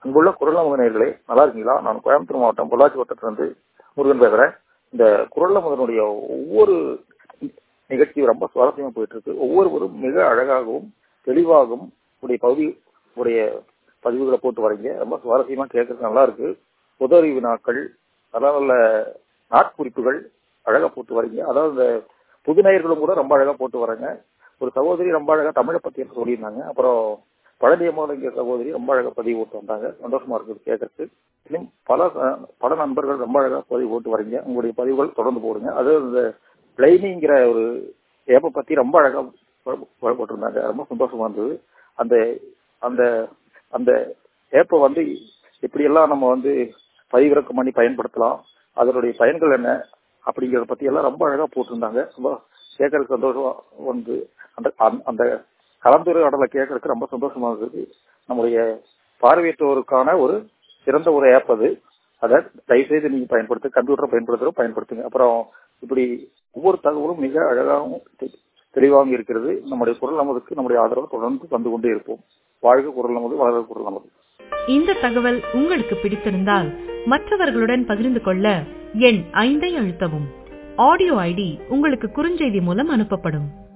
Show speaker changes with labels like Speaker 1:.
Speaker 1: அங்குள்ள குரல் நேயர்களே நல்லா இருக்கீங்களா நான் கோயம்புத்தூர் மாவட்டம் பொள்ளாச்சி வட்டத்திலிருந்து முருகன் பேசுறேன் இந்த குரல் முதனுடைய ஒவ்வொரு நிகழ்ச்சி ரொம்ப சுவாரஸ்யமா போயிட்டு இருக்கு ஒவ்வொருவரும் மிக அழகாகவும் தெளிவாகவும் உடைய பகுதி உடைய பதிவுகளை போட்டு வரீங்க ரொம்ப சுவாரஸ்யமா கேட்கறது நல்லா இருக்கு உதவி வினாக்கள் நல்ல நல்ல நாட்குறிப்புகள் அழகா போட்டு வரீங்க அதாவது இந்த புது நேயர்களும் கூட ரொம்ப அழகா போட்டு வராங்க ஒரு சகோதரி ரொம்ப அழகா தமிழை பத்தி எனக்கு சொல்லியிருந்தாங்க அப்புறம் பழனிய மூலங்க சகோதரி ரொம்ப அழகா பதிவு போட்டு வந்தாங்க சந்தோஷமா இருக்குது கேட்கறதுக்கு இன்னும் பல பல நண்பர்கள் ரொம்ப அழகா பதிவு போட்டு வரீங்க உங்களுடைய பதிவுகள் தொடர்ந்து போடுங்க அதாவது இந்த பிளைனிங்கிற ஒரு ஏப்பை பத்தி ரொம்ப அழகா போட்டிருந்தாங்க ரொம்ப சந்தோஷமா இருந்தது அந்த அந்த அந்த ஏப்பை வந்து எப்படியெல்லாம் நம்ம வந்து பதிவிறக்கம் பண்ணி பயன்படுத்தலாம் அதனுடைய பயன்கள் என்ன அப்படிங்கறத பத்தி எல்லாம் ரொம்ப அழகா போட்டிருந்தாங்க ரொம்ப கேட்கறதுக்கு சந்தோஷமா வந்து அந்த அந்த கலந்துரையாடலை கேட்கறதுக்கு ரொம்ப சந்தோஷமா இருக்குது நம்முடைய பார்வையற்றோருக்கான ஒரு சிறந்த ஒரு ஆப் அது அதை தயவுசெய்து நீங்க பயன்படுத்து கம்ப்யூட்டரை பயன்படுத்துற பயன்படுத்துங்க அப்புறம் இப்படி ஒவ்வொரு தகவலும் மிக அழகாகவும் தெளிவாகவும் இருக்கிறது நம்முடைய குரல் நமதுக்கு நம்முடைய ஆதரவு தொடர்ந்து தந்து கொண்டே இருப்போம் வாழ்க குரல் நமது வளர குரல் நமது
Speaker 2: இந்த தகவல் உங்களுக்கு பிடித்திருந்தால் மற்றவர்களுடன் பகிர்ந்து கொள்ள எண் ஐந்தை அழுத்தவும் ஆடியோ ஐடி உங்களுக்கு குறுஞ்செய்தி மூலம் அனுப்பப்படும்